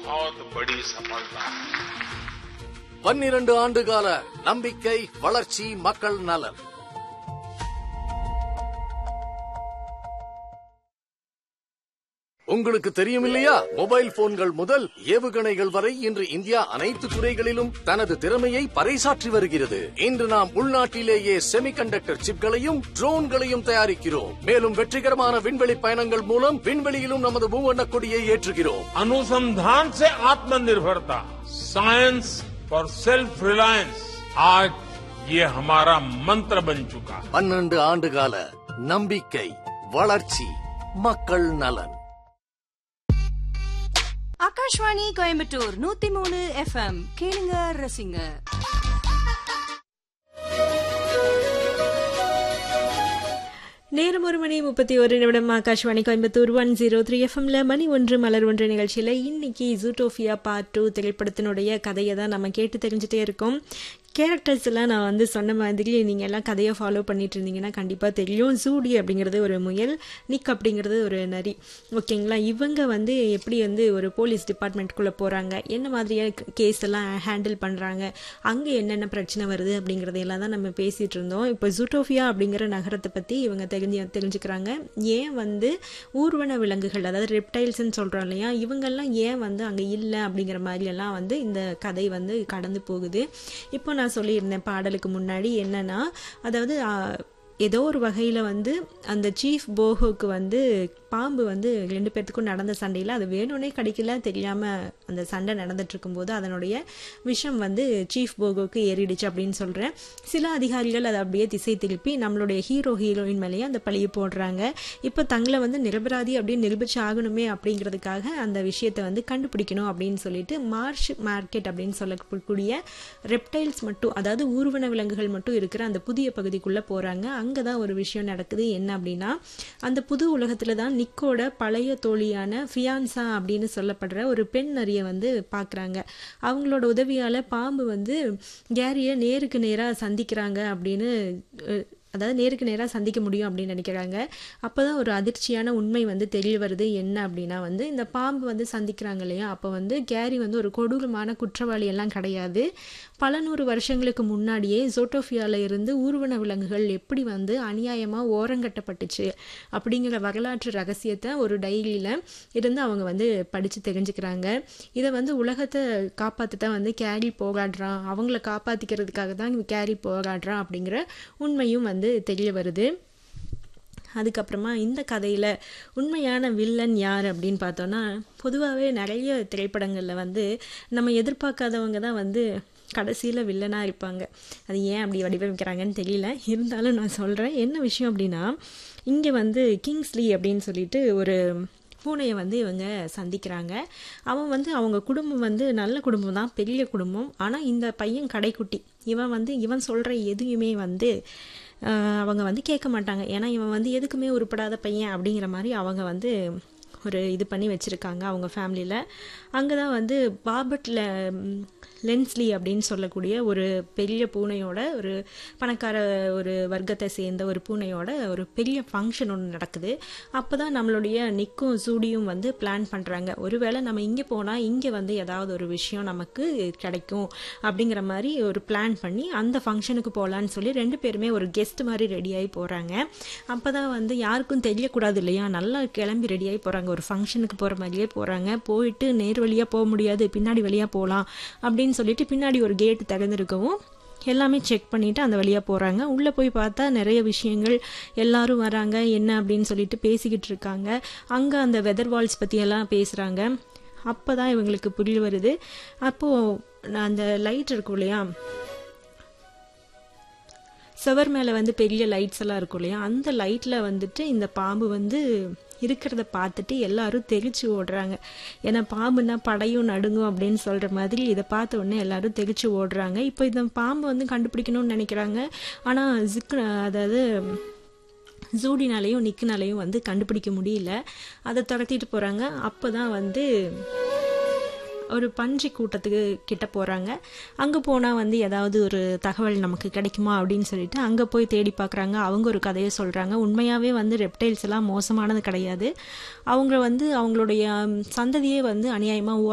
बहुत बड़ी सफलता है பன்னிரண்டு ஆண்டுகால நம்பிக்கை வளர்ச்சி மக்கள் நலன் உங்களுக்கு தெரியும் இல்லையா மொபைல் போன்கள் முதல் ஏவுகணைகள் வரை இன்று இந்தியா அனைத்து துறைகளிலும் தனது திறமையை பறைசாற்றி வருகிறது இன்று நாம் உள்நாட்டிலேயே செமிகண்டக்டர் சிப்களையும் ட்ரோன்களையும் தயாரிக்கிறோம் மேலும் வெற்றிகரமான விண்வெளி பயணங்கள் மூலம் விண்வெளியிலும் நமது மூவண்ண கொடியை ஏற்றுகிறோம் अनुसंधान से आत्मनिर्भरता साइंस फॉर सेल्फ रिलायंस आज ये हमारा मंत्र बन चुका है பன்னெண்டு ஆண்டுகால நம்பிக்கை வளர்ச்சி மக்கள் நலன் ஆகாஷ்வாணி கோயம்புத்தூர் நூத்தி மூணு எஃப்எம் கேளுங்க ரசிங்க நேரம் ஒரு மணி முப்பத்தி ஒரு நிமிடம் Akashvani Coimbatore one zero three எஃப்எம்ல மணி ஒன்று மலர் ஒன்று நிகழ்ச்சியில் இன்னைக்கு ஜூட்டோஃபியா பார்ட் டூ திரைப்படத்தினுடைய கதையை தான் நம்ம கேட்டு தெரிஞ்சுட்டே இருக்கோம் கேரக்டர்ஸ் எல்லாம் நான் வந்து சொன்ன மாதிரி நீங்கள் எல்லாம் கதையை ஃபாலோ பண்ணிட்டு இருந்தீங்கன்னா கண்டிப்பாக தெரியும் ஜூடி அப்படிங்கிறது ஒரு முயல் நிக் அப்படிங்கிறது ஒரு நரி ஓகேங்களா இவங்க வந்து எப்படி வந்து ஒரு போலீஸ் டிபார்ட்மெண்ட்குள்ளே போகிறாங்க என்ன மாதிரியான கேஸ் எல்லாம் ஹேண்டில் பண்ணுறாங்க அங்கே என்னென்ன பிரச்சனை வருது அப்படிங்கிறதையெல்லாம் தான் நம்ம பேசிகிட்டு இருந்தோம் இப்போ ஜூட்டோஃபியா அப்படிங்கிற நகரத்தை பற்றி இவங்க தெரிஞ்சு தெரிஞ்சுக்கிறாங்க ஏன் வந்து ஊர்வன விலங்குகள் அதாவது ரெப்டைல்ஸ்ன்னு சொல்கிறோம் இல்லையா இவங்கெல்லாம் ஏன் வந்து அங்கே இல்லை அப்படிங்கிற மாதிரி எல்லாம் வந்து இந்த கதை வந்து கடந்து போகுது இப்போ நான் சொல்லியிருந்தேன் பாடலுக்கு முன்னாடி என்னன்னா அதாவது ஆ, ஏதோ ஒரு வகையில் வந்து அந்த சீஃப் போகோக்கு வந்து பாம்பு வந்து ரெண்டு பேர்த்துக்கும் நடந்த சண்டையில் அது வேணும்னே கிடைக்கல தெரியாமல் அந்த சண்டை நடந்துட்டு இருக்கும்போது அதனுடைய விஷம் வந்து சீஃப் போகோக்கு ஏறிடுச்சு அப்படின்னு சொல்கிறேன் சில அதிகாரிகள் அதை அப்படியே திசை திருப்பி நம்மளுடைய ஹீரோ ஹீரோயின் மேலேயே அந்த பழியை போடுறாங்க இப்போ தங்களை வந்து நிரபராதி அப்படின்னு நிரூபிச்சு ஆகணுமே அப்படிங்கிறதுக்காக அந்த விஷயத்தை வந்து கண்டுபிடிக்கணும் அப்படின்னு சொல்லிட்டு மார்ஷ் மார்க்கெட் அப்படின்னு சொல்லக்கூடிய ரெப்டைல்ஸ் மட்டும் அதாவது ஊர்வன விலங்குகள் மட்டும் இருக்கிற அந்த புதிய பகுதிக்குள்ளே போகிறாங்க அங்கே தான் ஒரு விஷயம் நடக்குது என்ன அப்படின்னா அந்த புது உலகத்தில் தான் நிக்கோட பழைய தோழியான ஃபியான்சா அப்படின்னு சொல்லப்படுற ஒரு பெண் நரியை வந்து பார்க்குறாங்க அவங்களோட உதவியால் பாம்பு வந்து கேரியை நேருக்கு நேராக சந்திக்கிறாங்க அப்படின்னு அஹ், அதாவது நேருக்கு நேராக சந்திக்க முடியும் அப்படின்னு நினைக்கிறாங்க அப்போ தான் ஒரு அதிர்ச்சியான உண்மை வந்து தெரிய வருது என்ன அப்படின்னா வந்து இந்த பாம்பு வந்து சந்திக்கிறாங்க இல்லையா அப்போ வந்து கேரி வந்து ஒரு கொடூரமான குற்றவாளி எல்லாம் கிடையாது பல நூறு வருஷங்களுக்கு முன்னாடியே ஜோட்டோஃபியால இருந்து ஊர்வன விலங்குகள் எப்படி வந்து அநியாயமாக ஓரங்கட்டப்பட்டுச்சு அப்படிங்கிற வரலாற்று ரகசியத்தை ஒரு டைரியில் இருந்து அவங்க வந்து படித்து தெரிஞ்சுக்கிறாங்க இதை வந்து உலகத்தை காப்பாற்ற தான் வந்து கேரி போராடுறான் அவங்கள காப்பாற்றிக்கிறதுக்காக தான் கேரி போராடுறான் அப்படிங்கிற உண்மையும் வந்து தெரிய வருது அதுக்கப்புறமா இந்த கதையில் உண்மையான வில்லன் யார் அப்படின்னு பார்த்தோன்னா பொதுவாகவே நிறைய திரைப்படங்களில் வந்து நம்ம எதிர்பார்க்காதவங்க தான் வந்து கடைசியில் வில்லனாக இருப்பாங்க அது ஏன் அப்படி வடிவமைக்கிறாங்கன்னு தெரியல இருந்தாலும் நான் சொல்கிறேன் என்ன விஷயம் அப்படின்னா இங்கே வந்து கிங்ஸ்லி அப்படின்னு சொல்லிட்டு ஒரு பூனையை வந்து இவங்க சந்திக்கிறாங்க அவன் வந்து அவங்க குடும்பம் வந்து நல்ல குடும்பம் தான் பெரிய குடும்பம் ஆனால் இந்த பையன் கடைக்குட்டி இவன் வந்து இவன் சொல்கிற எதையுமே வந்து ஆஹ், அவங்க வந்து கேட்க மாட்டாங்க ஏன்னா இவன் வந்து எதுக்குமே உருப்படாத பையன் அப்படிங்கிற மாதிரி அவங்க வந்து ஒரு இது பண்ணி வச்சுருக்காங்க அவங்க ஃபேமிலியில் அங்கே தான் வந்து பாபட்டில் லென்ஸ்லி அப்படின்னு சொல்லக்கூடிய ஒரு பெரிய பூனையோட ஒரு பணக்கார ஒரு வர்க்கத்தை சேர்ந்த ஒரு பூனையோட ஒரு பெரிய ஃபங்க்ஷன் ஒன்று நடக்குது அப்போ தான் நம்மளுடைய நிக்கும் சூடியும் வந்து பிளான் பண்ணுறாங்க ஒருவேளை நம்ம இங்கே போனால் இங்கே வந்து ஏதாவது ஒரு விஷயம் நமக்கு கிடைக்கும் அப்படிங்கிற மாதிரி ஒரு பிளான் பண்ணி அந்த ஃபங்க்ஷனுக்கு போகலான்னு சொல்லி ரெண்டு பேருமே ஒரு கெஸ்ட் மாதிரி ரெடியாகி போகிறாங்க அப்போ தான் வந்து யாருக்கும் தெரியக்கூடாது இல்லையா நல்லா கிளம்பி ரெடியாகி போகிறாங்க ஒரு ஃபங்க்ஷனுக்கு போகிற மாதிரியே போகிறாங்க போயிட்டு நேர் வழியாக போக முடியாது பின்னாடி வழியாக போகலாம் அப்படின்னு சொல்லிட்டு பின்னாடி ஒரு கேட் திறந்திருக்கவும் எல்லாமே செக் பண்ணிவிட்டு அந்த வழியாக போகிறாங்க உள்ளே போய் பார்த்தா நிறைய விஷயங்கள் எல்லாரும் வராங்க என்ன அப்படின்னு சொல்லிட்டு பேசிக்கிட்டு இருக்காங்க அங்கே அந்த வெதர் வால்ஸ் பற்றியெல்லாம் பேசுகிறாங்க அப்போ தான் இவங்களுக்கு புரிய வருது அப்போது அந்த லைட் இருக்கும் இல்லையா சுவர் மேலே வந்து பெரிய லைட்ஸ் எல்லாம் இருக்கும் இல்லையா அந்த லைட்டில் வந்துட்டு இந்த பாம்பு வந்து இருக்கிறத பார்த்துட்டு எல்லாரும் தெரிச்சு ஓடுறாங்க ஏன்னா பாம்புன்னா படையும் நடுங்கும் அப்படின்னு சொல்கிற மாதிரி இதை பார்த்த உடனே எல்லாரும் தெரிச்சு ஓடுறாங்க இப்போ இந்த பாம்பு வந்து கண்டுபிடிக்கணும்னு நினைக்கிறாங்க ஆனால் ஜிக்கு அதாவது ஜூடினாலையும் நிக்குனாலையும் வந்து கண்டுபிடிக்க முடியல அதை துரத்திட்டு போகிறாங்க அப்போ தான் வந்து ஒரு பன்றி கூட்டத்துக்கு கிட்ட போகிறாங்க அங்கே போனால் வந்து ஏதாவது ஒரு தகவல் நமக்கு கிடைக்குமா அப்படின்னு சொல்லிட்டு அங்கே போய் தேடி பார்க்குறாங்க அவங்க ஒரு கதையை சொல்கிறாங்க உண்மையாகவே வந்து ரெப்டைல்ஸ் எல்லாம் மோசமானது கிடையாது அவங்க வந்து அவங்களுடைய சந்ததியே வந்து அநியாயமாக